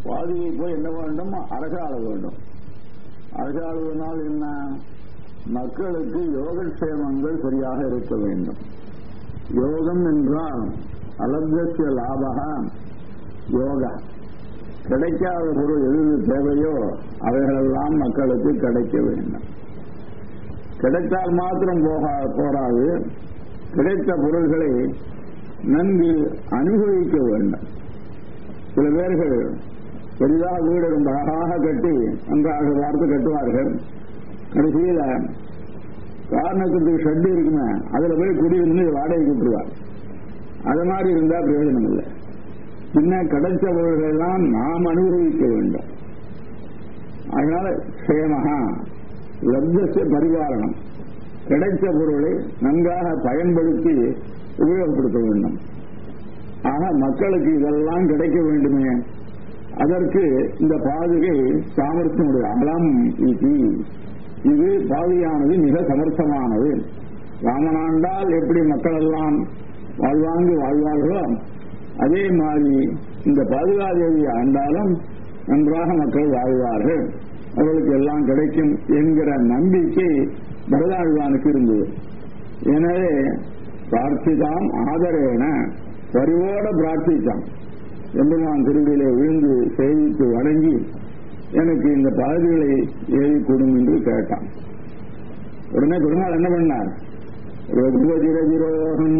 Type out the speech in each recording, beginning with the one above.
பாதியை போய் என்ன வேண்டும் அரசாள வேண்டும் அரசாளுவதனால் என்ன மக்களுக்கு யோகக்ஷேமங்கள் சரியாக இருக்க வேண்டும் யோகம் என்றால் அலப்தசிய லாபகா யோகா கிடைக்காத பொருள் எது தேவையோ அவைகளெல்லாம் மக்களுக்கு கிடைக்க வேண்டும் கிடைத்தால் மாத்திரம் போக போராது கிடைத்த பொருள்களை நன்கு அனுபவிக்க வேண்டும் சில பேர்கள் பெரிதாக வீடு ரொம்ப அழகாக கட்டி நன்றாக பார்த்து கட்டுவார்கள் கடைசியில காரணத்துக்கு ஷெட் இருக்குமே அதுல போய் குடியிருந்து வாடகை விட்டுருவார் அது மாதிரி இருந்தா பிரயோஜனம் இல்லை பின்ன கிடைச்ச பொருள்களெல்லாம் நாம் அனுபவிக்க வேண்டும் அதனால சேமகா லப்தசிய பரிபாலனம் கிடைத்த பொருளை நன்றாக பயன்படுத்தி உபயோகப்படுத்த வேண்டும் ஆக மக்களுக்கு இதெல்லாம் கிடைக்க வேண்டுமே அதற்கு இந்த பாதுகை சாமர்த்தியமுடைய அலம் இது இது பாதுகையானது மிக சமர்த்தமானது ராமனாண்டால் எப்படி மக்கள் எல்லாம் வாழ்வாங்கு வாழ்வார்களோ அதே மாதிரி இந்த பாதுகாதேவி ஆண்டாலும் நன்றாக மக்கள் வாழ்வார்கள் அவர்களுக்கு எல்லாம் கிடைக்கும் என்கிற நம்பிக்கை பரதாழ்வானுக்கு இருந்தது எனவே பிரார்த்திதான் ஆதரேன பரிவோட பிரார்த்தித்தான் எம்பெருமான் திருவிலே விழுந்து சேவித்து வணங்கி எனக்கு இந்த பகுதிகளை ஏறி கொடும் என்று கேட்டான் உடனே பெருமாள் என்ன பண்ணார் ரகுபதிரதிரோகன்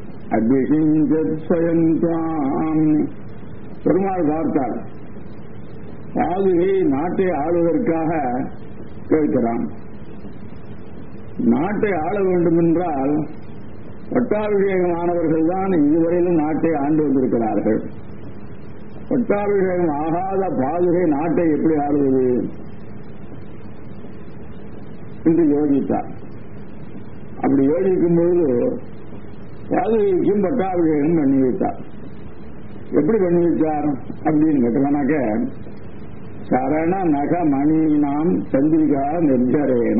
அபிஷிஞ்சத்வயந்தாம் பெருமாள் பார்த்தார் பாதுகை நாட்டை ஆளுவதற்காக கேட்கிறான் நாட்டை ஆள வேண்டும் என்றால் பட்டாபிஷேகமானவர்கள் தான் இதுவரையிலும் நாட்டை ஆண்டு வந்திருக்கிறார்கள் பட்டாபிஷேகம் ஆகாத பாதுகை நாட்டை எப்படி ஆளுவது என்று யோசித்தார் அப்படி யோசிக்கும் பொழுது பாதுகைக்கும் பட்டாபிஷேகம் பண்ணி வைத்தார் எப்படி பண்ணி வச்சார் அப்படின்னு கேட்டோம்னாக்க சரண நக மணி நாம் சந்திரிகா நிர்ஜரேன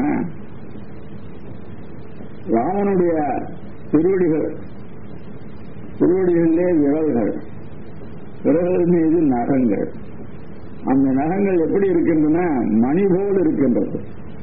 ராமனுடைய திருவடிகள் திருவடிகளிலே விரல்கள் விரல்கள் மீது நகங்கள் அந்த நகங்கள் எப்படி இருக்கின்றன மணி போல் இருக்கின்றது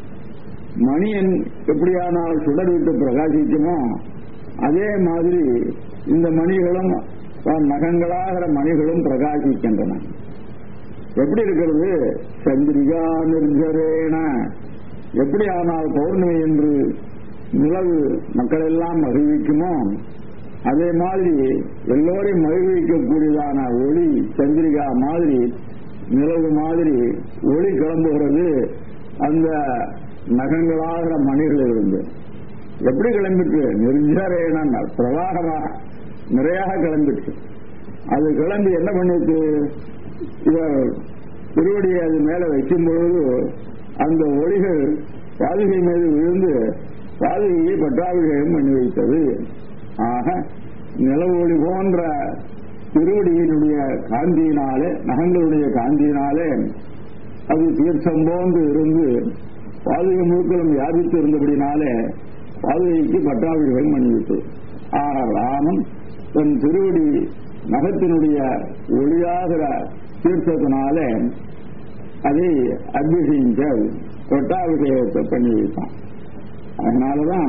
மணியன் எப்படியானால் சுடர்விட்டு பிரகாசிக்குமோ அதே மாதிரி இந்த மணிகளும் நகங்களாகிற மணிகளும் பிரகாசிக்கின்றன எப்படி இருக்கிறது சந்திரிகா நிர்ஜரேன எப்படி ஆனால் பௌர்ணமி என்று நிலவு மக்கள் எல்லாம் மகிழ்விக்குமோ அதே மாதிரி எல்லோரையும் மகிழ்விக்கக்கூடியதான ஒளி சந்திரிகா மாதிரி நிலவு மாதிரி ஒளி கிளம்புகிறது அந்த நகங்களாகிற மணிகள் இருந்து எப்படி கிளம்பிட்டு நிர்ஜரேன பிரவாகமாக நிறையாக கிளம்பிட்டு அது கிளம்பி என்ன பண்ணிட்டு இவர் திருவடியை அது மேல வைக்கும் பொழுது அந்த ஒளிகள் பாதுகை மீது விழுந்து பாதுகையை பட்டாபிஷேகம் பண்ணி வைத்தது ஆக நில ஒளி போன்ற திருவடியினுடைய காந்தியினாலே நகங்களுடைய காந்தியினாலே அது தீர்த்தம் போன்று இருந்து பாதுகை முழுக்களும் வியாபித்து இருந்தபடினாலே பாதுகைக்கு பட்டாபிஷேகம் பண்ணிவிட்டது ஆக ராமன் தன் திருவடி நகத்தினுடைய ஒளியாகிற தீர்த்தத்தினாலே அதை அபிஷேகிக்க பட்டாபிஷேகத்தை பண்ணி வைத்தான் அதனாலதான்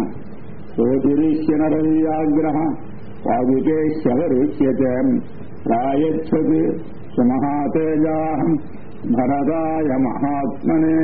சோதிரிஷனரவியாகிரகம் பாதுகே சவரிஷ்யத பிராயச்சது சுமகாதேஜாகம் பரதாய மகாத்மனே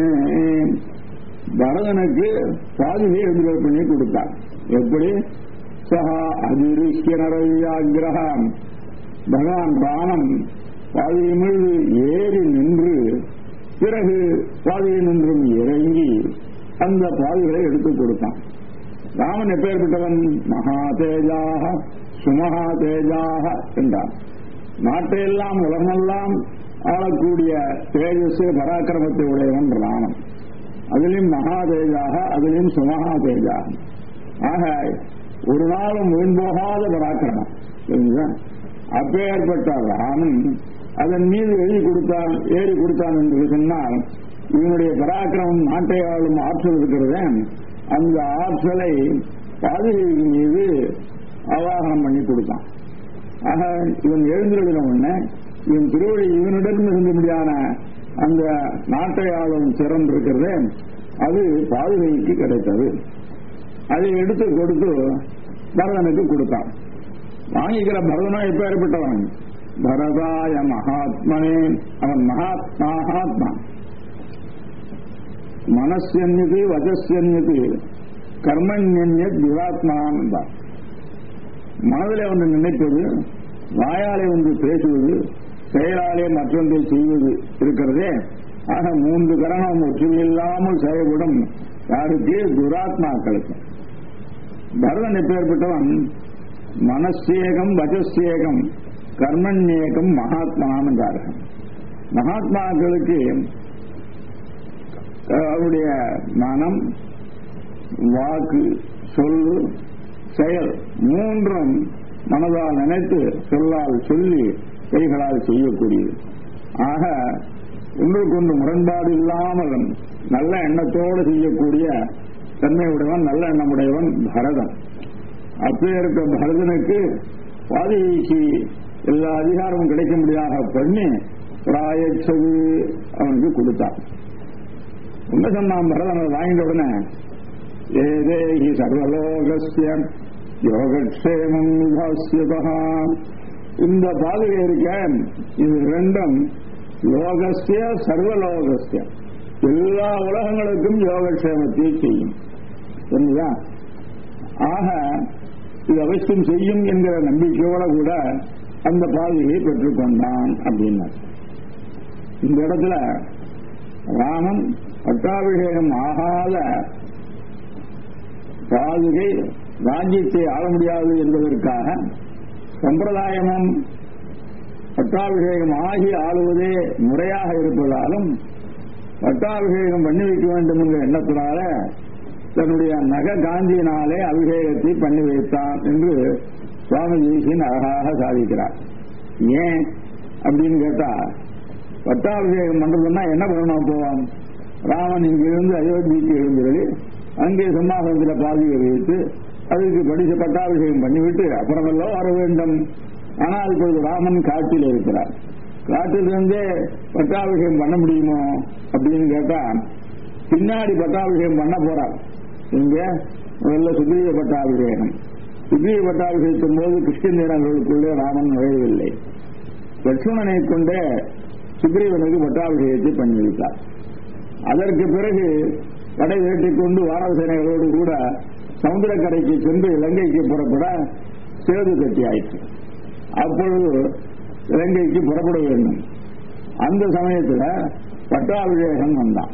பரதனுக்கு பாதுகை விடுதலை பண்ணி கொடுத்தான் எப்படி சகா அதிருஷ்யனரவியாகிரகம் பகவான் ராமன் பாதையை மீது ஏறி நின்று பிறகு பாதையை நின்றும் இறங்கி அந்த பாதைகளை எடுத்துக் கொடுத்தான் ராமன் எப்பேற்பட்டவன் மகா தேஜாக சுமகா தேஜாக என்றான் நாட்டையெல்லாம் உலகமெல்லாம் ஆளக்கூடிய தேஜஸ் பராக்கிரமத்தை உடையவன் ராமன் அதிலும் மகா தேஜாக அதிலும் சுமகா தேஜாக ஆக ஒரு நாளும் வீண்போகாத பராக்கிரமம் தெரிஞ்சா அப்பேற்பட்ட ராமன் அதன் மீது எழுதி கொடுத்தான் ஏறி கொடுத்தான் என்று சொன்னால் இவனுடைய பராக்கிரமம் நாட்டை ஆளும் ஆற்றல் இருக்கிறது அந்த ஆற்றலை பாதுகை மீது ஆவாகனம் பண்ணி கொடுத்தான் ஆக இவன் எழுந்திருக்கிற உடனே இவன் திருவடி இவனிடம் இருந்தபடியான அந்த நாட்டை ஆளும் திறன் இருக்கிறதே அது பாதுகைக்கு கிடைத்தது அதை எடுத்து கொடுத்து பரதனுக்கு கொடுத்தான் வாங்கிக்கிற பரதனா எப்ப ஏற்பட்டவன் பரதாய மகாத்மனே அவன் மகாத் மகாத்மா மனசியன்யது வஜஸ்யன்யது கர்மண்யன்யத் துராத்மான் என்றார் மனதிலே ஒன்று நினைப்பது வாயாலே ஒன்று பேசுவது செயலாலே மற்றொன்றை செய்வது இருக்கிறதே ஆக மூன்று கரணம் ஒற்றுமையில்லாமல் செயல்படும் யாருக்கு துராத்மாக்களுக்கு பரதன் எப்பேற்பட்டவன் மனசேகம் வஜசேகம் கர்மண்யேகம் மகாத்மான் என்றார்கள் மகாத்மாக்களுக்கு அவருடைய மனம் வாக்கு சொல்லு செயல் மூன்றும் மனதால் நினைத்து சொல்லால் சொல்லி கைகளால் செய்யக்கூடியது ஆக ஒன்றுக்கொன்று முரண்பாடு இல்லாமல் நல்ல எண்ணத்தோடு செய்யக்கூடிய தன்மையுடையவன் நல்ல எண்ணமுடையவன் பரதன் அப்பேற்க பரதனுக்கு பாதிக்கு எல்லா அதிகாரமும் கிடைக்கும்படியாக பண்ணி பிராயச்சது அவனுக்கு கொடுத்தான் என்ன சொன்னான் பரதன் அதை வாங்கிட்ட உடனே ஏதேகி சர்வலோகஸ்ய யோகக்ஷேமம் விபாசியதா இந்த பாதுகை இருக்க இது ரெண்டும் லோகஸ்ய சர்வலோகஸ்ய எல்லா உலகங்களுக்கும் யோகக்ஷேமத்தை செய்யும் புரியுதா ஆக இது அவசியம் செய்யும் என்கிற நம்பிக்கையோட கூட அந்த பாதுகையை பெற்றுக்கொண்டான் அப்படின்னார் இந்த இடத்துல ராமன் பட்டாபிஷேகம் ஆகாத பாதுகை ராஜ்யத்தை ஆள முடியாது என்பதற்காக சம்பிரதாயமும் பட்டாபிஷேகம் ஆகி ஆளுவதே முறையாக இருப்பதாலும் பட்டாபிஷேகம் பண்ணி வைக்க வேண்டும் என்ற எண்ணத்தினால தன்னுடைய நக காந்தியினாலே அபிஷேகத்தை பண்ணி வைத்தான் என்று சுவாமி ஜெய்சின் அழகாக சாதிக்கிறார் ஏன் அப்படின்னு கேட்டா பட்டாபிஷேகம் பண்றதுன்னா என்ன பண்ணணும் போவான் ராமன் இங்கிருந்து அயோத்திக்கு எழுந்திரளி அங்கே சிம்மாசனத்தில் பாதியை வைத்து அதுக்கு படிச்ச பட்டாபிஷேகம் பண்ணிவிட்டு அப்புறமெல்லாம் வர வேண்டும் ஆனால் இப்பொழுது ராமன் காட்டில் இருக்கிறார் காட்டிலிருந்தே பட்டாபிஷேகம் பண்ண முடியுமோ அப்படின்னு கேட்டா பின்னாடி பட்டாபிஷேகம் பண்ண போறார் இங்க முதல்ல சுக்ரீவ பட்டாபிஷேகம் சுக்ரீவ பட்டாபிஷேகத்தின் போது கிருஷ்ணநீரர்களுக்குள்ளே ராமன் நுழையவில்லை லட்சுமணனை கொண்டே சுக்ரீவனுக்கு பட்டாபிஷேகத்தை பண்ணி வைத்தார் அதற்கு பிறகு படை வேட்டிக் கொண்டு வானசேனைகளோடு கூட சமுத்திரக்கரைக்கு சென்று இலங்கைக்கு புறப்பட சேது கட்டி ஆயிற்று அப்பொழுது இலங்கைக்கு புறப்பட வேண்டும் அந்த சமயத்தில் பட்டாபிஷேகம் வந்தான்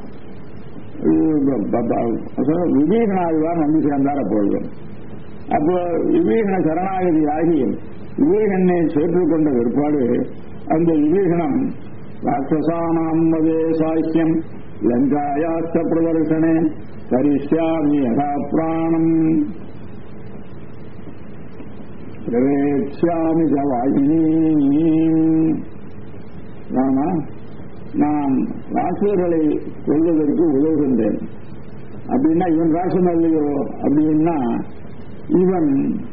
விபீஷணாதிவான் வந்து சேர்ந்தார் அப்பொழுது அப்போ விபீஷண சரணாகதி ஆகி விபீஷனை சேற்றுக்கொண்ட பிற்பாடு அந்த விபீஷணம் ராட்சசானாம் மதே சாக்கியம் லங்காயாச்ச பிரதர்சனே கரிஷ்யாமி யதா பிராணம் பிரவேட்சாமி வாயினி ராமா நான் ராட்சர்களை கொள்வதற்கு உதவுகின்றேன் அப்படின்னா இவன் ராட்சன் இல்லையோ அப்படின்னா இவன்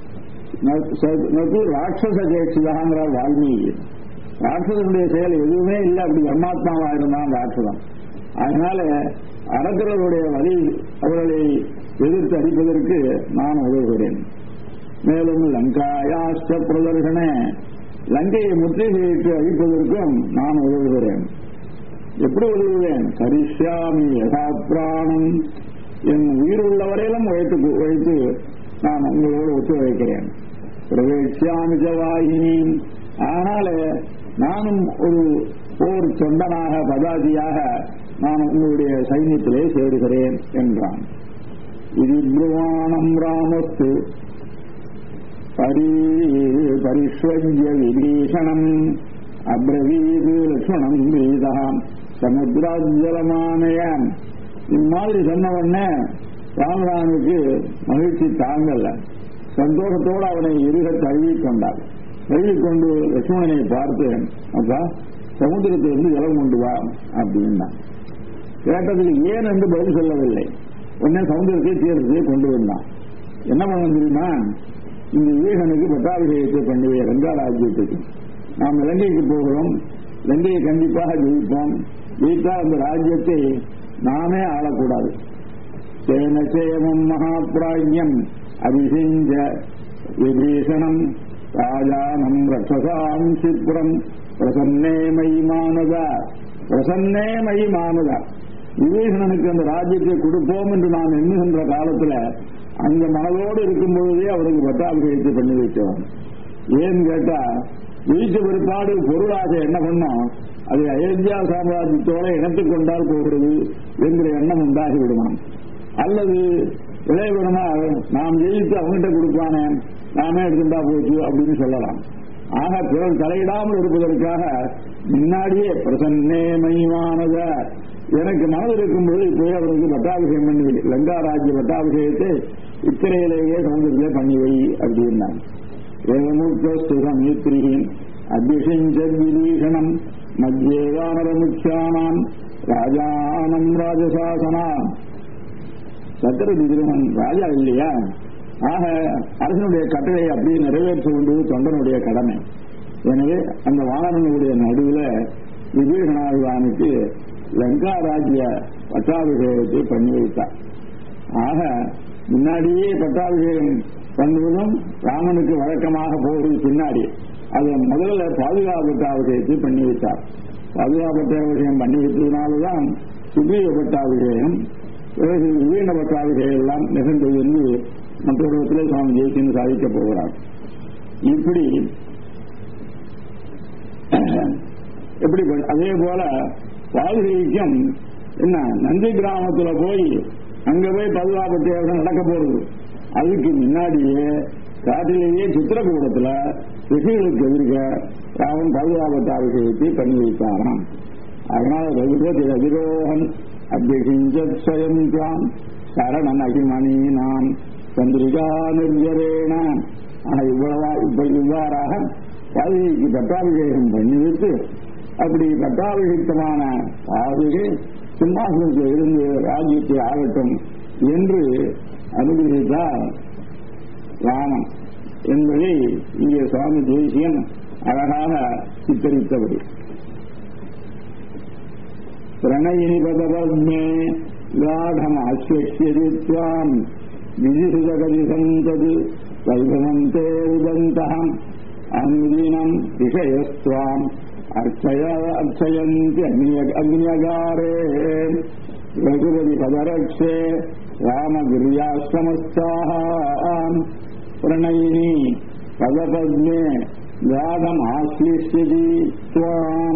ராட்சச கேட்சிதாங்கிறார் வால்மீகி ராட்சசனுடைய செயல் எதுவுமே இல்லை அப்படி பரமாத்மாவா இருந்தான் ராட்சதன் அதனால அரக்கர்களுடைய வழி அவர்களை எதிர்த்து அடிப்பதற்கு நான் உதவுகிறேன் மேலும் லங்காயாஷ்ட பிரதர்சன லங்கையை முற்றுகையிட்டு அழிப்பதற்கும் நான் உதவுகிறேன் எப்படி உதவுவேன் கரிஷ்யாமி யதா பிராணம் என் உயிர் உள்ளவரையிலும் வைத்து வைத்து நான் உங்களோடு ஒத்துழைக்கிறேன் பிரவேசியாமி ஜவாகினி ஆனால நானும் ஒரு போர் தொண்டனாக பதாதியாக நான் உங்களுடைய சைன்யத்திலே சேருகிறேன் என்றான் இது பிரவாணம் ராமஸ்து பரி பரிஸ்வஜ்ய விபீஷணம் அப்ரவீது லட்சுமணம் வீதாம் சமுத்திராஜலமானயன் இம்மாதிரி சொன்ன உடனே ராமரானுக்கு மகிழ்ச்சி தாங்கல்ல சந்தோஷத்தோடு அவனை இருக தழுவி கொண்டார் தழுவி கொண்டு லட்சுமணனை பார்த்து அப்பா சமுத்திரத்திலிருந்து ஜலம் கொண்டு வா அப்படின்னா கேட்டதுக்கு ஏன் என்று பதில் சொல்லவில்லை உடனே சமுத்திரத்தை தீர்த்தத்தை கொண்டு வந்தான் என்ன பண்ண தெரியுமா இந்த வீகனுக்கு பட்டாபிஷேகத்தை பண்ணுவே ரங்கா ராஜ்யத்துக்கு நாம் இலங்கைக்கு போகிறோம் இலங்கையை கண்டிப்பாக ஜெயிப்போம் ஜெயித்தா அந்த ராஜ்யத்தை நாமே ஆளக்கூடாது சேன சேமம் மகாபிராஜ்யம் அபிஷிஞ்ச விபீஷணம் ராஜானம் ரட்சசாம் சிப்ரம் பிரசன்னே மயி மானதா பிரசன்னே மயி மானதா விபீஷணனுக்கு அந்த ராஜ்யத்தை கொடுப்போம் என்று நாம் எண்ணுகின்ற காலத்துல அந்த மனதோடு இருக்கும் பொழுதே அவருக்கு பட்டாபிஷேகத்தை பண்ணி வைத்தோம் ஏன்னு கேட்டா ஜெயிச்ச பிற்பாடு பொருளாக என்ன பண்ணோம் அதை அயோத்தியா சாம்ராஜ்யத்தோட இணைத்துக் கொண்டால் போகிறது என்கிற எண்ணம் உண்டாகி விடுமாம் அல்லது இளையவருமால் நாம் ஜெயித்து அவங்ககிட்ட கொடுப்பானே நாமே எடுத்துட்டா போச்சு அப்படின்னு சொல்லலாம் ஆக பிறர் தலையிடாமல் இருப்பதற்காக முன்னாடியே பிரசன்னே மைமானத எனக்கு மனதில் இருக்கும்போது இப்போயே அவருக்கு பட்டாபிஷேகம் பண்ணி வை லங்கா ராஜ்ய பட்டாபிஷேகத்தை இக்கரையிலேயே சமுதிரத்திலே பண்ணி வை அப்படின்னாங்க ஏகமுக்தம் யுத்திரியின் அபிஷிஞ்சீஷணம் மத்தியே வானரமுக்கியானாம் ராஜானம் ராஜசாசனாம் சக்கரவர்த்தி திருமன் ராஜா இல்லையா ஆக அரசனுடைய கட்டளை அப்படியே நிறைவேற்ற வேண்டியது தொண்டனுடைய கடமை எனவே அந்த வானரனுடைய நடுவில் விபீஷணாதிவானுக்கு லங்கா ராஜ்ய பட்டாபிஷேகத்தை பண்ணி வைத்தார் ஆக முன்னாடியே பட்டாபிஷேகம் பண்ணுவதும் ராமனுக்கு வழக்கமாக போவது பின்னாடி அது முதல்ல பாதுகாப்பு பட்டாபிஷேகத்தை பண்ணி வைத்தார் பாதுகாப்பு பட்டாபிஷேகம் பண்ணி வைத்ததுனால்தான் சுக்ரீவ பட்டாபிஷேகம் பிறகு விவீன பட்டாபிஷேகம் எல்லாம் நிகழ்ந்தது என்று மற்றொரு இடத்துல சுவாமி ஜெயிச்சு சாதிக்கப் போகிறார் இப்படி எப்படி அதே போல பாதுகைக்கும் என்ன நந்தி கிராமத்துல போய் அங்க போய் பாதுகாப்பு தேவை நடக்க போறது அதுக்கு முன்னாடியே காட்டிலேயே சித்திரகூடத்துல ரிஷிகளுக்கு எதிர்க்க ராமன் பாதுகாப்பு அபிஷேகத்தை பண்ணி வைத்தாராம் அதனால ரகுபதி ரவிரோகன் அபிஷிஞ்சயம் தாம் சரணன் அகிமணி நாம் சந்திரிகா நிர்ஜரேன இவ்வளவா இப்ப இவ்வாறாக பாதுகைக்கு பட்டாபிஷேகம் பண்ணி வைத்து அப்படி பட்டாபிஷிக்தமான பாதுகை சிம்மாசனத்தில் இருந்து ராஜ்யத்தை ஆகட்டும் என்று அனுகிரகித்தார் ராமன் என்பதை இங்கே சுவாமி தேசியன் அழகாக சித்தரித்தபடி பிரணயினி பதபத்மே காடம் ஆஸ்வசியதித்வாம் விதிசுதகதி சந்தது வைபவம் தே உதந்தகம் அனுதினம் விஷயஸ்வாம் அர்ச்சய அர்ச்சயந்தி அக்னியகாரே ரகுபதி பதரக்ஷே ராமகிரியாசிரமஸ்தாம் பிரணயினி பதபத்மே காடம் ஆஸ்லிஷ்யதி துவாம்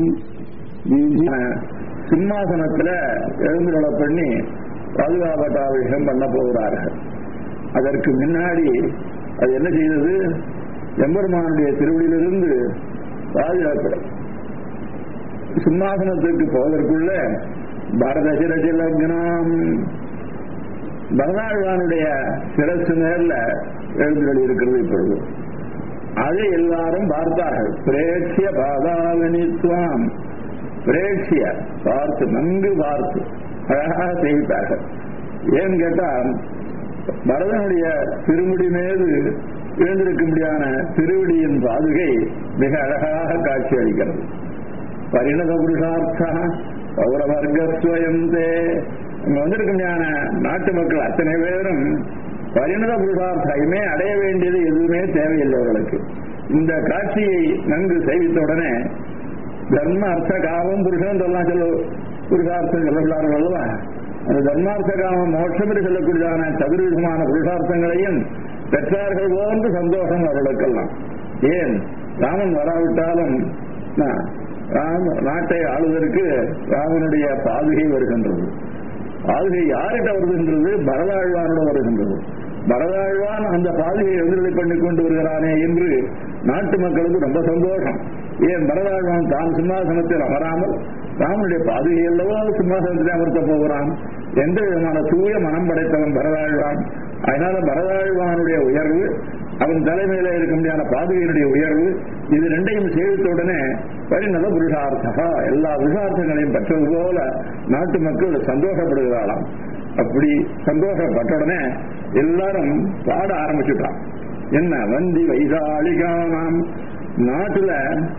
சிம்மாசனத்துல எழுந்துள்ள பண்ணி பாதுகாப்பட்டாபிஷேகம் பண்ண போகிறார்கள் அதற்கு முன்னாடி அது என்ன செய்தது எம்பெருமானுடைய திருவடியிலிருந்து பாதுகாப்பு சிம்மாசனத்துக்கு போவதற்குள்ள பரத சிரசி லக்னம் பரதாழ்வானுடைய சிரசு மேல எழுந்துள்ளி இருக்கிறது இப்பொழுது அதை எல்லாரும் பார்த்தார்கள் பிரேட்சிய பாதாவனித்துவம் பிரேட்சிய பார்த்து நன்கு பார்த்து அழகாக செய்தார்கள் ஏன்னு கேட்டா பரதனுடைய திருமுடி மீது எழுந்திருக்கும்படியான திருவடியின் பாதுகை மிக அழகாக காட்சி அளிக்கிறது பரிணத புருஷார்த்தா பௌரவர்கஸ்வயந்தே இங்க வந்திருக்கும்படியான நாட்டு மக்கள் அத்தனை பேரும் பரிணத புருஷார்த்தமே அடைய வேண்டியது எதுவுமே தேவையில்லை அவர்களுக்கு இந்த காட்சியை நன்கு செய்வித்த உடனே தர்ம அர்த்த காமம் புருஷன் சொல்லலாம் சொல்ல புருஷார்த்தம் சொல்லப்படார்கள் அல்லவா அந்த தர்மார்த்த காமம் மோட்சம் என்று சொல்லக்கூடியதான சதுர்விதமான புருஷார்த்தங்களையும் பெற்றார்கள் போன்று சந்தோஷம் அவர்களுக்கெல்லாம் ஏன் ராமன் வராவிட்டாலும் ராம நாட்டை ஆளுவதற்கு ராமனுடைய பாதுகை வருகின்றது பாதுகை யார்கிட்ட வருகின்றது பரதாழ்வானோட வருகின்றது பரதாழ்வான் அந்த பாதுகை எதிர்நிலை பண்ணி கொண்டு வருகிறானே என்று நாட்டு மக்களுக்கு ரொம்ப சந்தோஷம் ஏன் பரதாழ்வான் தான் சிம்மாசனத்தில் அமராமல் ராமனுடைய பாதுகை அல்லவோ சிம்மாசனத்தில் அமர்த்த போகிறான் எந்த விதமான தூய மனம் படைத்தவன் பரதாழ்வான் அதனால பரதாழ்வானுடைய உயர்வு அவன் தலைமையில இருக்க முடியாத பாதுகையினுடைய உயர்வு இது ரெண்டையும் சேவித்த உடனே பரிணத புருஷார்த்தகா எல்லா புருஷார்த்தங்களையும் பெற்றது போல நாட்டு மக்கள் சந்தோஷப்படுகிறாளாம் அப்படி சந்தோஷப்பட்ட உடனே எல்லாரும் பாட ஆரம்பிச்சுட்டான் என்ன வந்தி வைசாலிகானாம் நாட்டுல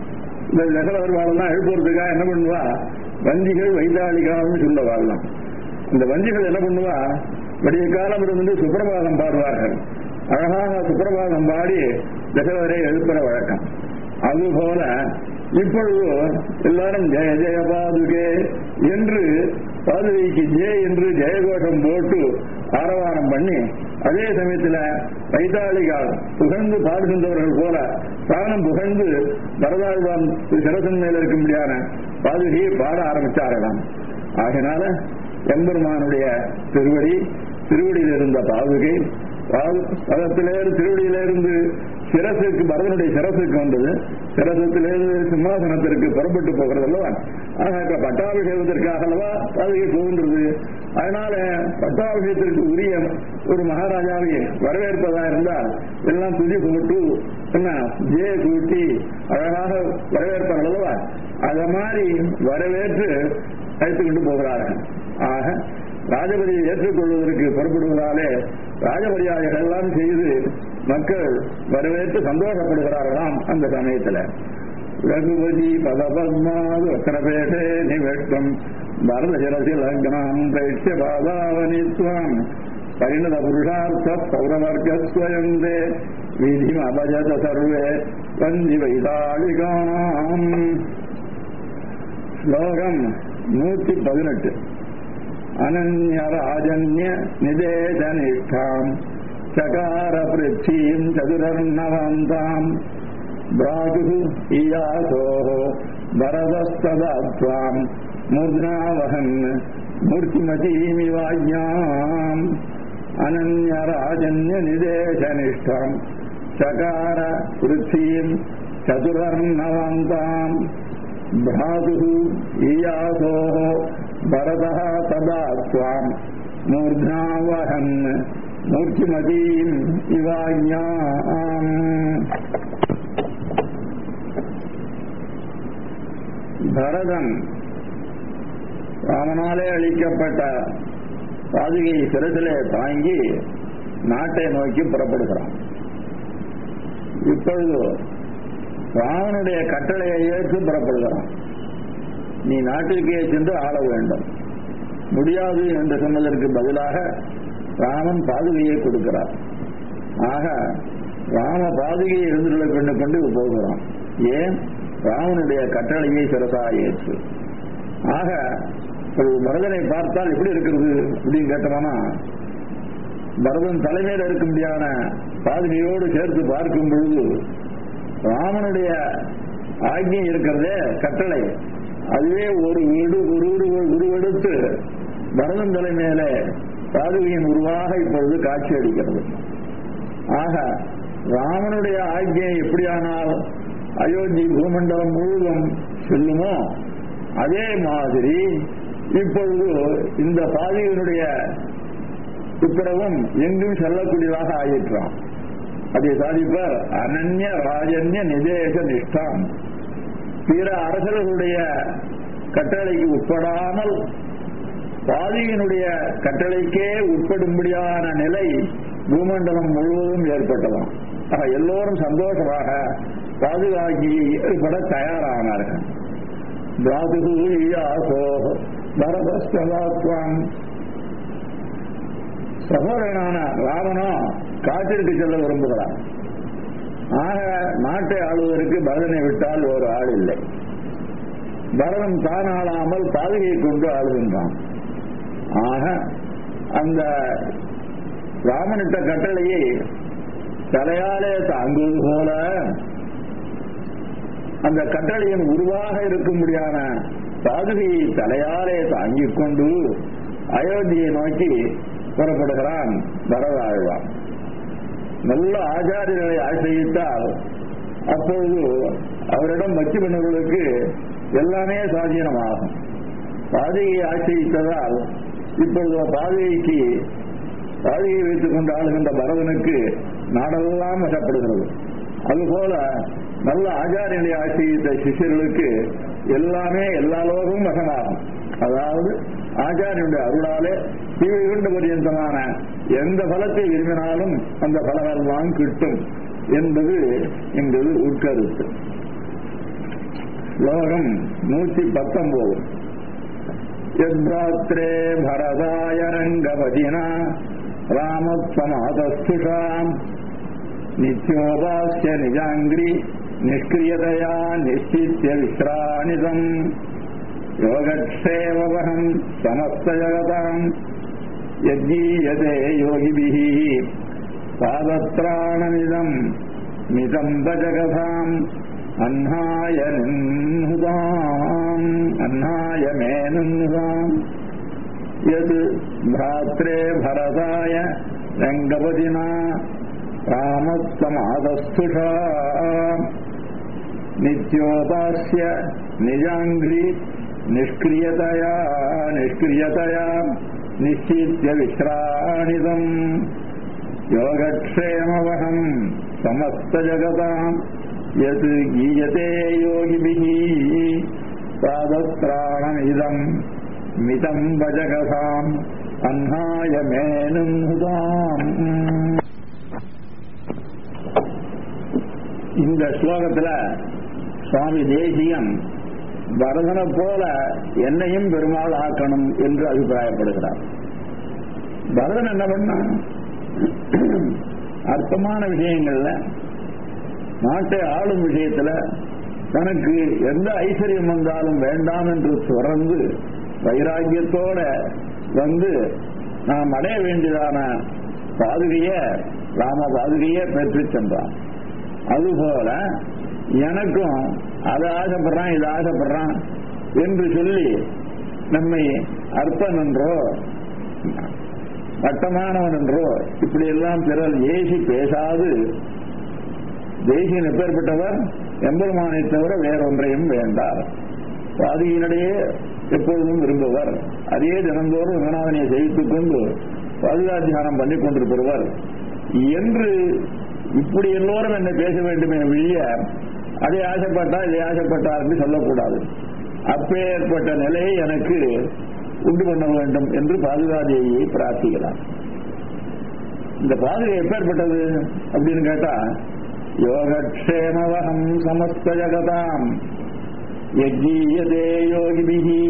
இந்த தசரவர் வாழலாம் எழுப்புறதுக்காக என்ன பண்ணுவா வஞ்சிகள் வைத்தாளிகான்னு சொல்ல வாழலாம் இந்த வஞ்சிகள் என்ன பண்ணுவா விடிய காலம் இருந்து சுப்பிரபாதம் பாடுவார்கள் அழகாக சுப்பிரபாதம் பாடி தசரவரை எழுப்புற வழக்கம் அதுபோல இப்பொழுது எல்லாரும் ஜெய ஜெய பாதுகே என்று பாதுகைக்கு ஜெய என்று ஜெயகோஷம் போட்டு ஆரவாரம் பண்ணி அதே சமயத்தில் வைத்தாளிகால் புகழ்ந்து பாடுகின்றவர்கள் போல பிராணம் புகழ்ந்து வரதாழ்வான் சிரசன் மேல இருக்கும்படியான பாதுகையை பாட ஆரம்பிச்சாரலாம் ஆகினால எம்பெருமானுடைய திருவடி திருவடியில் இருந்த பாதுகை பதத்திலேருந்து திருவடியிலிருந்து சிரசுக்கு பரதனுடைய சிரசுக்கு வந்தது சிரசத்திலிருந்து சிம்மாசனத்திற்கு புறப்பட்டு போகிறது அல்லவா ஆக பட்டாபிஷேகத்திற்காக அல்லவா பாதுகை போகின்றது அதனால பட்டாபிஷேகத்திற்கு உரிய ஒரு மகாராஜாவை வரவேற்பதா இருந்தால் எல்லாம் துதி போட்டு என்ன ஜெய கூட்டி அழகாக வரவேற்பார்கள் அல்லவா அத மாதிரி வரவேற்று அழைத்துக் கொண்டு போகிறார்கள் ஆக ராஜபதியை ஏற்றுக்கொள்வதற்கு புறப்படுவதாலே ராஜமரியாதைகள் எல்லாம் செய்து மக்கள் வரவேற்று சந்தோஷப்படுகிறார்களாம் அந்த சமயத்தில் ரகுபதி பதபத்மாது உத்தரபேட்டே நிவெட்டம் பரத சிரசி லக்னம் பிரேட்சிய பாதாவனித்வாம் பரிணத புருஷார்த்த பௌரவர்க்கஸ்வயந்தே விதிம் அபஜத சர்வே வந்தி வைதாளிகாம் ஸ்லோகம் நூத்தி பதினெட்டு அனன்யராஜன்ய நிதேசனிஷ்டாம் சகார பிருத்தீம் சதுரர்ணவந்தாம் பிராகு இயாசோ பரதஸ்ததாத்வாம் மூர்ணாவகன் மூர்த்திமதீமிவாஜ்ஞாம் அனன்யராஜன்ய நிதேசனிஷ்டாம் சகார பிருத்தீம் சதுரர்ணவந்தாம் भ्रातुः ईयासोः भरतः तदा त्वाम् मूर्ध्ना वहन् मूर्तिमतीम् इवाज्ञाम् பரதன் ராமனாலே அளிக்கப்பட்ட பாதுகையை சிறசிலே தாங்கி நாட்டை நோக்கி புறப்படுகிறான் இப்பொழுது ராவனுடைய கட்டளையை ஏற்று புறப்படுகிறான் நீ நாட்டிற்கே சென்று ஆள வேண்டும் முடியாது என்று சொன்னதற்கு பதிலாக ராமன் பாதுகையை கொடுக்கிறார் ஆக ராம பாதுகையை எழுந்துள்ள கொண்டு கொண்டு போகிறான் ஏன் ராமனுடைய கட்டளையை சிறசா ஏற்று ஆக ஒரு பரதனை பார்த்தால் எப்படி இருக்கிறது அப்படின்னு கேட்டோம்னா பரதன் தலைமையில் இருக்க முடியாத பாதுகையோடு சேர்த்து பார்க்கும் பொழுது ராமனுடைய ஆக்ஞை இருக்கிறதே கட்டளை அதுவே ஒரு வீடு ஒரு உருவெடுத்து பரதன் தலைமையில பாதுகையின் உருவாக இப்பொழுது காட்சி அளிக்கிறது ஆக ராமனுடைய ஆக்ஞை எப்படியானால் அயோத்தி பூமண்டலம் முழுவதும் செல்லுமோ அதே மாதிரி இப்பொழுது இந்த பாதியினுடைய உத்தரவும் எங்கும் செல்லக்கூடியதாக ஆயிற்றான் அதை சாதிப்பார் அனன்ய ராஜன்ய நிதேச நிஷ்டாம் பிற அரசர்களுடைய கட்டளைக்கு உட்படாமல் பாதியினுடைய கட்டளைக்கே உட்படும்படியான நிலை பூமண்டலம் முழுவதும் ஏற்பட்டதாம் ஆக எல்லோரும் சந்தோஷமாக பாதுகாக்கி ஏற்பட தயாரானார்கள் தாதுகூயாசோ பரதஸ்தவாத்வான் சகோதரனான ராவனோ காட்டிற்கு செல்ல விரும்புகிறான் ஆக நாட்டை ஆளுவதற்கு பரதனை விட்டால் ஒரு ஆள் இல்லை பரதன் தான் ஆளாமல் பாதுகையை கொண்டு ஆளுகின்றான் ஆக அந்த ராமனிட்ட கட்டளையை தலையாலே தாங்குவது போல அந்த கட்டளையின் உருவாக இருக்கும்படியான பாதுகையை தலையாலே தாங்கிக் கொண்டு அயோத்தியை நோக்கி புறப்படுகிறான் பரதாழ்வான் நல்ல ஆச்சாரியர்களை ஆசிரியித்தால் அப்பொழுது அவரிடம் பக்தி பண்ணவர்களுக்கு எல்லாமே சாதீனமாகும் பாதையை ஆசிரித்ததால் இப்பொழுது பாதைக்கு பாதையை வைத்துக் கொண்டு ஆளுகின்ற பரதனுக்கு நாடெல்லாம் வசப்படுகிறது அதுபோல நல்ல ஆச்சாரியனை ஆசிரித்த சிஷியர்களுக்கு எல்லாமே எல்லா லோகமும் வசமாகும் அதாவது ஆச்சாரியனுடைய அருளாலே தீவிர பரியந்தமான எந்த பலத்தை விரும்பினாலும் அந்த பலமெல்லாம் கிட்டும் என்பது என்பது உட்கருத்து ஸ்லோகம் நூற்றி பத்தொன்பது யத்ராத்ரே பரதாய ரங்கபதினா ராமத்வமாதஸ்துஷாம் நித்யோபாஸ்ய நிஜாங்கிரி நிஷ்கிரியதையா நிச்சித்ய விஸ்ராணிதம் யோகக்ஷேமவகம் சமஸ்தஜகதாம் யஜ்ஜீயதே யோகிபிः பாதத்ராணமிதம் மிதம் பஜகதாம் அன்னாய நின்னுதாம் அன்னாய மே நின்னுதாம் यद् भ्रात्रे भरताय रङ्गपतिना रामत्वमादस्थुषा नित्योपास्य निजाङ्घ्रि निष्क्रियतया निष्क्रियतया निश्चित्य विश्राणितम् योगक्षेमवहम् समस्तजगताम् यत् गीयते योगिभिः पादत्राणमिदम् மிதம் பஜகதாம் அன்னாய மேனும் இந்த ஸ்லோகத்துல சுவாமி தேசியம் பரதனை போல என்னையும் பெருமாள் ஆக்கணும் என்று அபிப்பிராயப்படுகிறார் பரதன் என்ன பண்ணான் அர்த்தமான விஷயங்கள்ல நாட்டை ஆளும் விஷயத்துல தனக்கு எந்த ஐஸ்வர்யம் வந்தாலும் வேண்டாம் என்று தொடர்ந்து வைராக்கியத்தோட வந்து நாம் அடைய வேண்டியதான பாதுகைய ராம பாதுகைய பெற்று சென்றான் அதுபோல எனக்கும் அதை ஆசைப்படுறான் இதை ஆசைப்படுறான் என்று சொல்லி நம்மை அற்பன் என்றோ வட்டமானவன் என்றோ இப்படி எல்லாம் பிறர் ஏசி பேசாது தேசியன் எப்பேற்பட்டவர் எம்பெருமானை தவிர வேறொன்றையும் வேண்டார் பாதியினிடையே எப்பொழுதும் விரும்புவர் அதே தினந்தோறும் ரங்கநாதனை செய்வித்துக் கொண்டு பாதுகாத்தியானம் பண்ணிக் கொண்டிருப்பவர் என்று இப்படி எல்லோரும் என்னை பேச வேண்டுமே வெளிய அதை ஆசைப்பட்டா இதை ஆசைப்பட்டார் என்று சொல்லக்கூடாது அப்பேற்பட்ட நிலையை எனக்கு உண்டு பண்ண வேண்டும் என்று பாதுகாதேவியை பிரார்த்திக்கிறார் இந்த பாதுகை எப்பேற்பட்டது அப்படின்னு கேட்டா யோகக்ஷேமவகம் சமஸ்த ஜகதாம் யஜ்ஜீயதே யோகிபிகி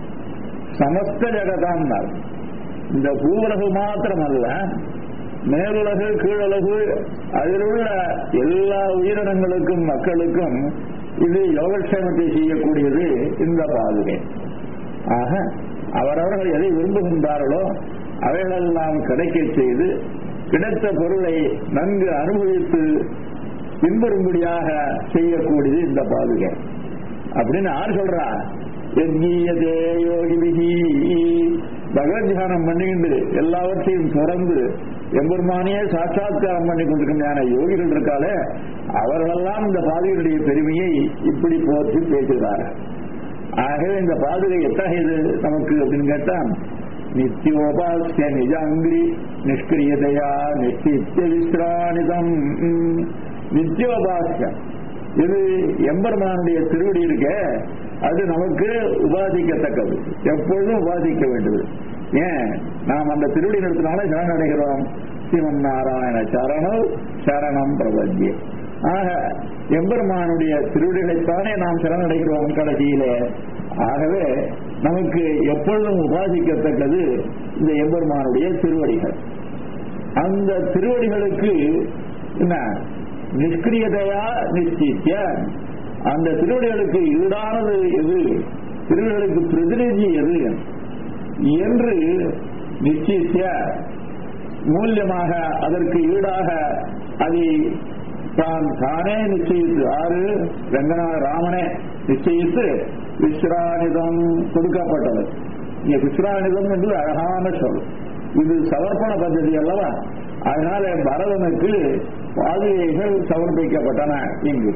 சமஸ்த ஜகதாம் இந்த பூவுலகு மாத்திரமல்ல மேலுலகு கீழுலகு அதில் உள்ள எல்லா உயிரினங்களுக்கும் மக்களுக்கும் இது யோகக்ஷேமத்தை செய்யக்கூடியது இந்த பாதுகை ஆக அவரவர்கள் எதை விரும்புகின்றார்களோ அவைகளெல்லாம் கிடைக்க செய்து கிடைத்த பொருளை நன்கு அனுபவித்து பின்பறும்படியாக செய்யக்கூடியது இந்த பாதுகை அப்படின்னு யார் சொல்றா எங்கீயதே யோகிபிகி பகவத் தியானம் பண்ணிக்கிண்டு எல்லாவற்றையும் தொடர்ந்து எம்பெருமானியே சாட்சாத்காரம் பண்ணி கொண்டிருக்கின்ற யோகிகள் இருக்காலே அவர்களெல்லாம் இந்த பாதுகையுடைய பெருமையை இப்படி போற்றி பேசுகிறார்கள் ஆகவே இந்த பாதுகை எத்தகையது நமக்கு அப்படின்னு கேட்டா நித்தியோபாசிய நிஜாங்கிரி நிஷ்கிரியதையா நிச்சித்திய விஸ்ராணிதம் நித்தியோபாசியம் இது எம்பெருமானுடைய திருவடி இருக்க அது நமக்கு உபாதிக்கத்தக்கது எப்பொழுதும் உபாதிக்க வேண்டியது ஏன் நாம் அந்த திருவடி நிறுத்தினால சரணடைகிறோம் சிவன் நாராயண சரணம் சரணம் பிரபத்திய ஆக எம்பெருமானுடைய திருவிடிகளைத்தானே நாம் சரணடைகிறோம் கடைசியிலே ஆகவே நமக்கு எப்பொழுதும் உபாசிக்கத்தக்கது இந்த எம்பெருமானுடைய திருவடிகள் அந்த திருவடிகளுக்கு என்ன நிஷ்கிரியதையா நிச்சயிக்க அந்த திருவடிகளுக்கு ஈடானது எது திருவடிகளுக்கு பிரதிநிதி எது என்று நிச்சயிக்க மூலியமாக அதற்கு ஈடாக அதை தான் தானே நிச்சயித்து ஆறு ரங்கநாத ராமனே நிச்சயித்து விஸ்ராணிதம் கொடுக்கப்பட்டது இங்க விஸ்ராணிதம் என்று அழகான சொல் இது சமர்ப்பண பദ്ധதி அல்லவா அதனால பரதனுக்கு பாதுகைகள் சமர்ப்பிக்கப்பட்டன இங்கு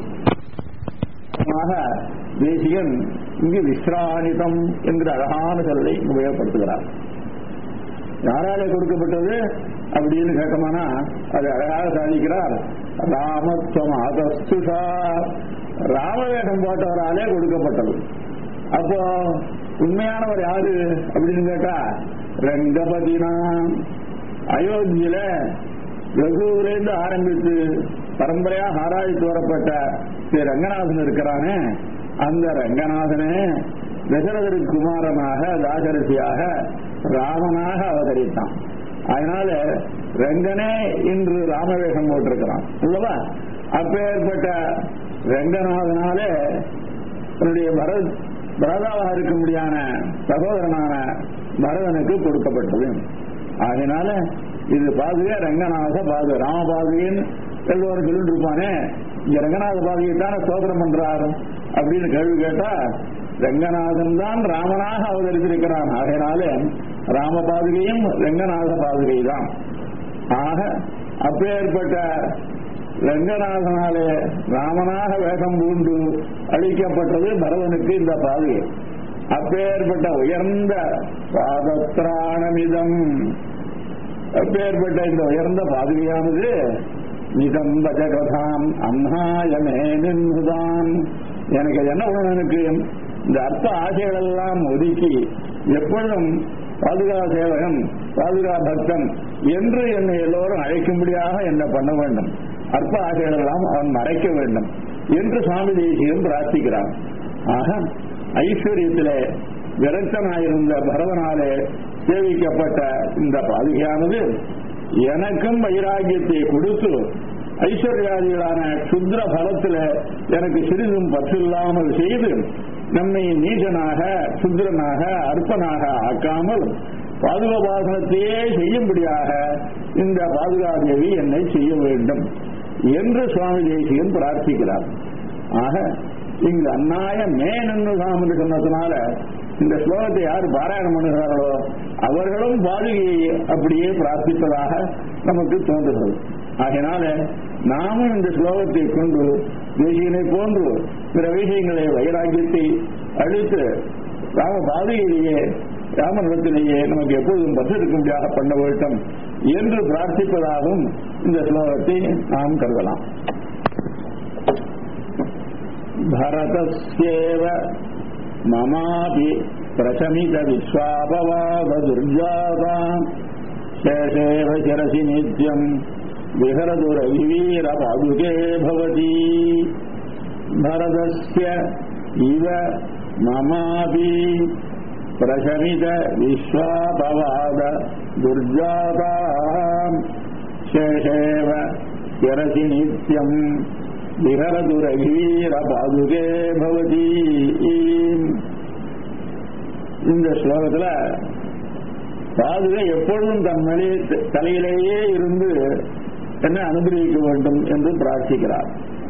தேசியன் இங்கு விஸ்ராணிதம் என்கிற அழகான சொல்லை உபயோகப்படுத்துகிறார் யாராலே கொடுக்கப்பட்டது அப்படின்னு கேட்டோம்னா அது அழகாக சாதிக்கிறார் ராமத்துவம் அதஸ்துஷா ராமவேஷம் போட்டவராலே கொடுக்கப்பட்டது அப்போ உண்மையானவர் யாரு அப்படின்னு கேட்டா ரங்கபதினா அயோத்தியில வெகுவிலிருந்து ஆரம்பித்து பரம்பரையாக ஆராய்ச்சி வரப்பட்ட ஸ்ரீ ரங்கநாதன் இருக்கிறானே அந்த ரங்கநாதனே தசரதருக்கு குமாரனாக தாசரசியாக ராமனாக அவதரித்தான் அதனால ரங்கனே இன்று ராமவேஷம் போட்டிருக்கிறான் அல்லவா அப்பேற்பட்ட ரங்கநாதனால தன்னுடைய பரத் பரதாவாக இருக்க முடியான சகோதரனான பரதனுக்கு கொடுக்கப்பட்டது அதனால இது பாதுகா ரங்கநாத பாது ராம பாதுகைன்னு எல்லோரும் சொல்லிட்டு இருப்பானே இங்க ரங்கநாத பாதுகை தானே சோதனம் பண்றாரு அப்படின்னு கேள்வி கேட்டா ரங்கநாதன் தான் ராமனாக அவதரித்திருக்கிறான் ஆகையினால ராம பாதுகையும் ரங்கநாத பாதுகை தான் ஆக அப்பேற்பட்ட ரங்கநாதனாலே ராமனாக வேகம் பூண்டு அளிக்கப்பட்டது பரதனுக்கு இந்த பாதுகை அப்பேற்பட்ட உயர்ந்த பாதத்ராணமிதம் அப்பேற்பட்ட இந்த உயர்ந்த பாதுகையானது நிதம்ப ஜகதாம் அம்ஹாயமே நின்றுதான் எனக்கு என்ன பண்ணணும் எனக்கு இந்த அர்த்த ஆசைகள் எல்லாம் ஒதுக்கி எப்பொழுதும் பாதுகா சேவகன் பாதுகா பக்தன் என்று என்னை எல்லோரும் அழைக்கும்படியாக என்ன பண்ண வேண்டும் அற்ப ஆசைகள் எல்லாம் அவன் மறைக்க வேண்டும் என்று சுவாமி தேசியம் பிரார்த்திக்கிறான் ஆக ஐஸ்வர்யத்திலே விரக்தனாயிருந்த பரதனாலே சேவிக்கப்பட்ட இந்த பாதுகையானது எனக்கும் வைராகியத்தை கொடுத்து ஐஸ்வர்யாதிகளான சுத்ர பலத்துல எனக்கு சிறிதும் பற்றில்லாமல் செய்து நம்மை நீச்சனாக சுத்ரனாக அற்பனாக ஆக்காமல் பாதுகாபாசனத்தையே செய்யும்படியாக இந்த பாதுகாதேவி என்னை செய்ய வேண்டும் என்று சுவாமி தேசிகன் பிரார்த்திக்கிறார் ஆக இங்கு அந்நாய மேனன்னு சாமி சொன்னதுனால இந்த ஸ்லோகத்தை யார் பாராயணம் பண்ணுகிறார்களோ அவர்களும் பாதுகையை அப்படியே பிரார்த்திப்பதாக நமக்கு தோன்றுகிறது ஆகையினால நாமும் இந்த ஸ்லோகத்தை கொண்டு தேசியனை போன்று பிற விஷயங்களை வைராக்கியத்தை அழித்து ராம பாதையிலேயே ராமனிடத்திலேயே நமக்கு எப்பொழுதும் பற்றிருக்கும்படியாக பண்ண வேண்டும் என்று பிரார்த்திப்பதாகவும் இந்த ஸ்லோகத்தை நாம் கருதலாம் பரதஸ்யேவ மமாபி பிரசமித விஸ்வாபவாத துர்ஜாதாம் சேஷேவ சிரசி நித்யம் விஹரது ரவிவீர பாதுகே பவதி பரதஸ்ய இவ மமாபி பிரசமித விஸ்வாபவாத துர்ஜாதாம் சேஷேவ சிரசி நித்யம் விஹரது ரவிவீர பாதுகே பவதி இந்த ஸ்லோகத்துல பாதுகை எப்பொழுதும் தன் மேலே தலையிலேயே இருந்து என்ன அனுகிரகிக்க வேண்டும் என்று பிரார்த்திக்கிறார்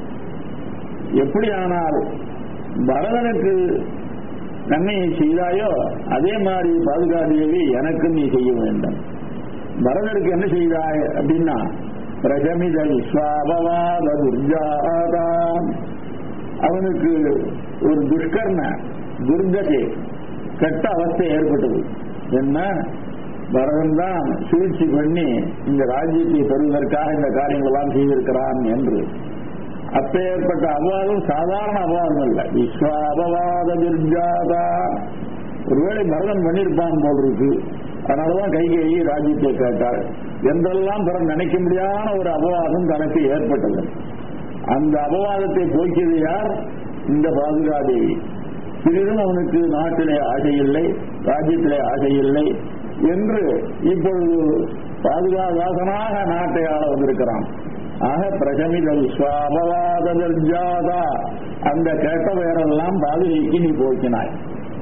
எப்படியானால் பரதனுக்கு நன்மையை செய்தாயோ அதே மாதிரி பாதுகாதேவி எனக்கு நீ செய்ய வேண்டும் பரதனுக்கு என்ன செய்தாய் அப்படின்னா பிரகமித விஸ்வாபவாத துர்ஜாதா அவனுக்கு ஒரு துஷ்கர்ண துர்கதை கெட்ட அவஸ்தை ஏற்பட்டது என்ன பரதன் தான் சூழ்ச்சி பண்ணி இந்த ராஜ்யத்தை பெறுவதற்காக இந்த காரியங்கள் எல்லாம் செய்திருக்கிறான் என்று அப்பேற்பட்ட அபவாதம் சாதாரண அபவாதம் அல்ல விஸ்வாபவாத துர்ஜாதா ஒருவேளை பரதன் பண்ணியிருப்பான் போல் இருக்கு அதனாலதான் கைகேயி ராஜ்யத்தை கேட்டாள் என்றெல்லாம் பிற நினைக்க முடியாத ஒரு அபவாதம் தனக்கு ஏற்பட்டது அந்த அபவாதத்தை போக்கியது யார் இந்த பாதுகாதேவி சிறிதும் அவனுக்கு நாட்டிலே ஆசை இல்லை ராஜ்யத்திலே ஆசை இல்லை என்று இப்பொழுது பாதுகாதாசனாக நாட்டை ஆள வந்திருக்கிறான் ஆக பிரசமித விஸ்வாபவாத ஜாதா அந்த கேட்ட பெயரெல்லாம் பாதுகைக்கு நீ போக்கினாய்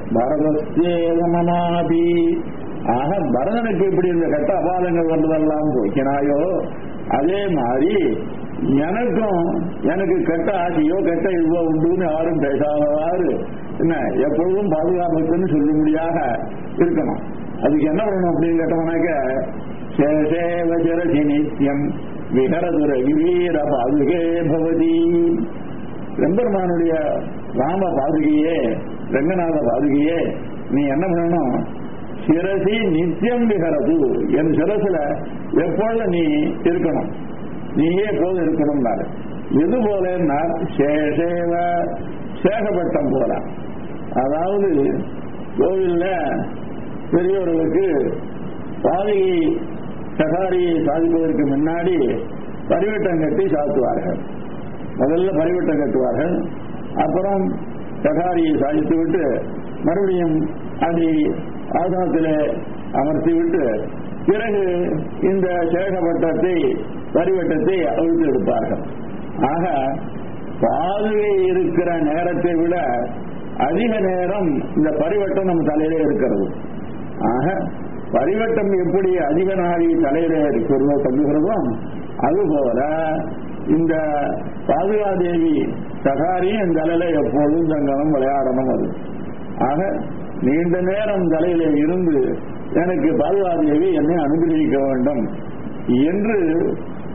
பரதஸ்தேவமனாபி ஆக பரதனுக்கு இப்படி இந்த கெட்ட அபாதங்கள் வந்ததெல்லாம் போக்கினாயோ அதே மாதிரி எனக்கும் எனக்கு கெட்ட ஆசையோ கெட்ட இதுவோ உண்டுன்னு யாரும் பேசாதவாறு என்ன எப்பொழுதும் பாதுகாப்புன்னு சொல்லும்படியாக இருக்கணும் அதுக்கு என்ன பண்ணணும் அப்படின்னு கேட்டோம்னாக்க சேஷேவ ஜரசி நித்தியம் விஹரதுர வீர பாதுகே பவதி எம்பெருமானுடைய ராம பாதுகையே ரங்கநாத பாதுகையே நீ என்ன பண்ணணும் சிரசி நித்தியம் விகரது என் சிரசுல எப்பொழுது நீ இருக்கணும் நீயே போது இருக்கணும்னாரு எது போலன்னா சேஷேவ சேகப்பட்டம் போல அதாவது கோவில்ல பெரியவர்களுக்கு பாதிகை சகாரியை சாதிப்பதற்கு முன்னாடி பரிவட்டம் கட்டி சாத்துவார்கள் முதல்ல பரிவட்டம் கட்டுவார்கள் அப்புறம் சகாரியை சாதித்து விட்டு மறுபடியும் அதை ஆசனத்திலே அமர்த்தி விட்டு பிறகு இந்த சேகப்பட்டத்தை பரிவட்டத்தை அவிழ்த்து எடுப்பார்கள் ஆக பாதுகை இருக்கிற நேரத்தை விட அதிக நேரம் இந்த பரிவட்டம் நம்ம தலையிலே இருக்கிறது ஆக பரிவட்டம் எப்படி அதிக நாளி தலையில இருக்கிறதோ தங்குகிறதோ அதுபோல இந்த பாதுகாதேவி சகாரியும் இந்த தலையில எப்பொழுதும் தங்கணும் விளையாடணும் அது ஆக நீண்ட நேரம் தலையில இருந்து எனக்கு பாதுகாதேவி என்னை அனுகிரகிக்க வேண்டும் என்று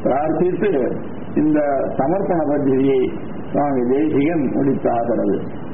பிரார்த்தித்து இந்த சமர்ப்பண பத்திரிகை சுவாமி தேசிகன் முடித்தாகிறது